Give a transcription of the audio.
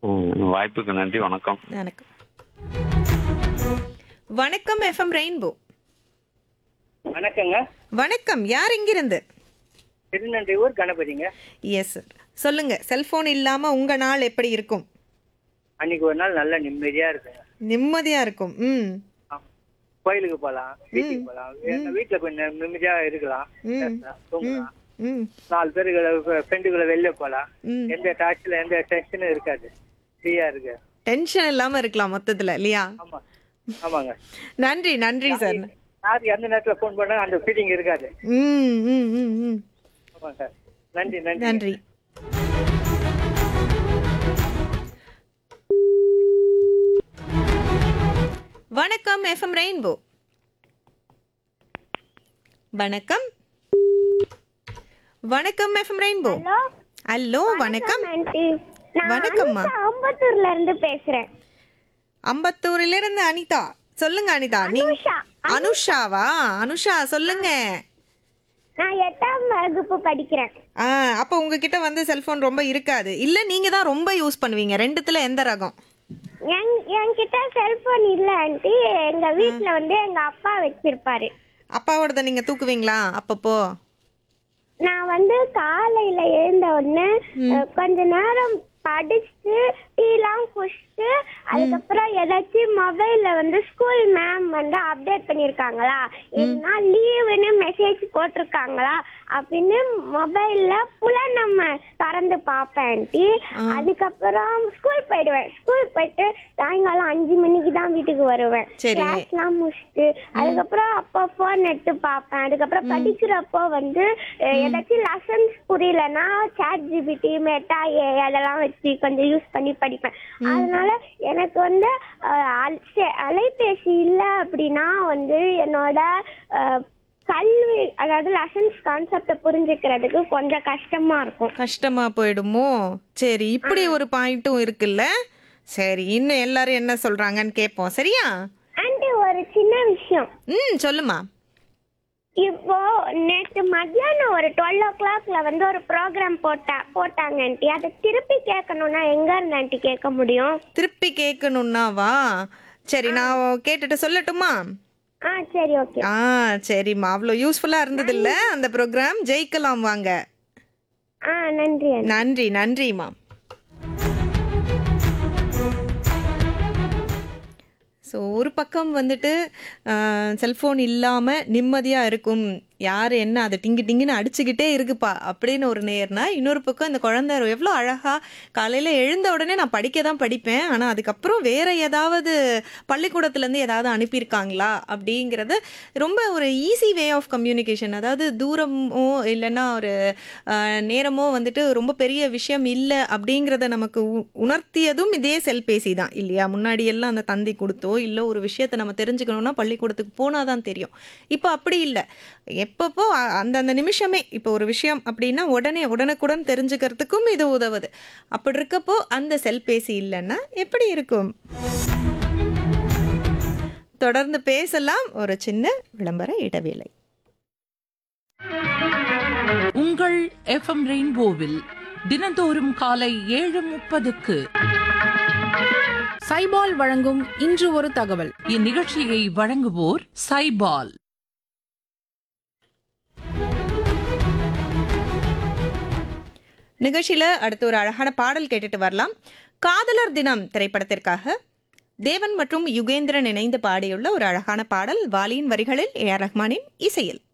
ம், வாய்ப்புக்கு நன்றி வணக்கம் வணக்கம் வணக்கம் எஃப்எம் ரெயின்போ வணக்கங்க வணக்கம் யார் இங்கிருந்து திருநன்றியூர் கணபதிங்க எஸ் சார் சொல்லுங்க செல்போன் இல்லாம உங்க நாள் எப்படி இருக்கும் அன்னைக்கு ஒரு நாள் நல்ல நிம்மதியா இருக்குங்க நிம்மதியா இருக்கும் ம் ஆமா. கோயிலுக்கு போகலாம் வீட்டுக்கு போகலாம் வீ- வீட்டுல கொஞ்சம் நிம்மதியா இருக்கலாம் ம். பேசலாம், தூங்கலாம் ம் நாலு பேருகளை ஃப்ரெண்டுகளை வெளில போகலாம் ம் எந்த டார்ச்சில் எந்த டென்ஷனும் இருக்காது ஃப்ரீயா இருக்கு டென்ஷன் இல்லாம இருக்கலாம் மொத்தத்துல இல்லையா ஆமா ஆமாங்க நன்றி நன்றி சார் யார் எந்த நேரத்துல ஃபோன் பண்ணா அந்த ஃபீலிங் இருக்காது ம் ம் ம் ம் ஆமாங்க நன்றி நன்றி நன்றி வணக்கம் எஃப்எம் ரெயின்போ வணக்கம் வணக்கம் எஃப்எம் ரெயின்போ ஹலோ வணக்கம் ஆண்டி நான் வணக்கம்மா. அனிதா அம்பத்தூர்ல இருந்து பேசுறேன் அம்பத்தூர்ல இருந்து அனிதா சொல்லுங்க அனிதா நீ அனுஷா. அனுஷாவா அனுஷா சொல்லுங்க நான் எட்டாம் வகுப்பு படிக்கிறேன் ஆ அப்போ உங்ககிட்ட வந்து செல்போன் ரொம்ப இருக்காது இல்ல நீங்க தான் ரொம்ப யூஸ் பண்ணுவீங்க ரெண்டுத்துல எந்த ரகம் என் என்கிட்ட செல்போன் இல்ல ஆண்டி எங்க வீட்ல வந்து எங்க அப்பா வச்சிருப்பாரு அப்பாவோடத நீங்க தூக்குவீங்களா அப்பப்போ நான் வந்து காலையில எழுந்த உடனே அஹ், கொஞ்ச நேரம் படிச்சுட்டு டீலாம் குடிச்சிட்டு அதுக்கப்புறம் ஏதாச்சும் மொபைல்ல வந்து ஸ்கூல் மேம் வந்து அப்டேட் பண்ணிருக்காங்களா இல்லைன்னா லீவுன்னு மெசேஜ் போட்டிருக்காங்களா அப்படின்னு மொபைல்ல புல நம்ம திறந்து பார்ப்பேன் ஆண்டி அதுக்கப்புறம் ஸ்கூல் போயிடுவேன் ஸ்கூல் போயிட்டு சாயங்காலம் அஞ்சு மணிக்கு தான் வீட்டுக்கு வருவேன் சரி. கிளாஸ்லாம் முடிச்சுட்டு அதுக்கப்புறம் அப்போ ஃபோன் எடுத்து பார்ப்பேன் அதுக்கப்புறம் படிக்கிறப்போ வந்து அஹ், ஏதாச்சும் லெசன்ஸ் புரியலன்னா சாட் ஜிபிடி மெட்டா ஏ அதெல்லாம் வச்சு கொஞ்சம் யூஸ் பண்ணி படிப்பேன் அதனால எனக்கு வந்து அஹ், அல்- செ- அலைபேசி இல்லை அப்படின்னா வந்து என்னோட அஹ், கல்வி அதாவது லெசன்ஸ் கான்செப்டை புரிஞ்சுக்கிறதுக்கு கொஞ்சம் கஷ்டமா இருக்கும் கஷ்டமா போயிடுமோ சரி இப்படி ஒரு பாயிண்ட்டும் இருக்குல்ல சரி இன்னும் எல்லாரும் என்ன சொல்றாங்கன்னு கேட்போம் சரியா அண்ட் ஒரு சின்ன விஷயம் ம் சொல்லுமா இப்போ நேற்று மத்தியானம் ஒரு டுவெல் ஓ கிளாக்ல வந்து ஒரு ப்ரோக்ராம் போட்டா போட்டாங்க ஆண்டி அதை திருப்பி கேட்கணும்னா எங்க இருந்து ஆண்டி கேட்க முடியும் திருப்பி கேட்கணுன்னாவா சரி நான் கேட்டுட்டு சொல்லட்டுமா ஆ சரி ஓகே ஆ சரிம்மா அவ்வளோ யூஸ்ஃபுல்லாக இருந்தது இல்ல அந்த ப்ரோக்ராம் ஜெயிக்கலாம் வாங்க ஆ நன்றி ஆண்டி நன்றி நன்றிம்மா ஸோ ஒரு பக்கம் வந்துட்டு செல்ஃபோன் இல்லாமல் நிம்மதியாக இருக்கும் யார் என்ன அதை டிங்கு டிங்குன்னு அடிச்சுக்கிட்டே இருக்குப்பா அப்படின்னு ஒரு நேர்னா இன்னொரு பக்கம் இந்த குழந்தை எவ்வளோ அழகாக காலையில் எழுந்த உடனே நான் படிக்க தான் படிப்பேன் ஆனால் அதுக்கப்புறம் வேற ஏதாவது பள்ளிக்கூடத்துலேருந்து ஏதாவது அனுப்பியிருக்காங்களா அப்படிங்கிறது ரொம்ப ஒரு ஈஸி வே ஆஃப் கம்யூனிகேஷன் அதாவது தூரமோ இல்லைன்னா ஒரு ஆஹ், நேரமோ வந்துட்டு ரொம்ப பெரிய விஷயம் இல்லை அப்படிங்கிறத நமக்கு உ- உணர்த்தியதும் இதே செல்பேசி தான் இல்லையா முன்னாடி எல்லாம் அந்த தந்தி கொடுத்தோ இல்லை ஒரு விஷயத்தை நம்ம தெரிஞ்சுக்கணும்னா பள்ளிக்கூடத்துக்கு போனால் தான் தெரியும் இப்போ அப்படி இல்லை எப்பப்போ அ- அந்தந்த நிமிஷமே இப்போ ஒரு விஷயம் அப்படின்னா உடனே உடனுக்குடன் தெரிஞ்சுக்கிறதுக்கும் இது உதவுது அப்படி இருக்கப்போ அந்த செல்பேசி இல்லைன்னா எப்படி இருக்கும் தொடர்ந்து பேசலாம் ஒரு சின்ன விளம்பர இடைவேளை உங்கள் எஃப்எம் ரெயின்போவில் தினந்தோறும் காலை ஏழு முப்பதுக்கு சைபால் வழங்கும் இன்று ஒரு தகவல் இந்நிகழ்ச்சியை வழங்குவோர் சைபால் நிகழ்ச்சியில் அடுத்து ஒரு அழகான பாடல் கேட்டுட்டு வரலாம் காதலர் தினம் திரைப்படத்திற்காக தேவன் மற்றும் யுகேந்திரன் இணைந்து பாடியுள்ள ஒரு அழகான பாடல் வாலியின் வரிகளில் ஏ ஆர் ரஹ்மானின் இசையில்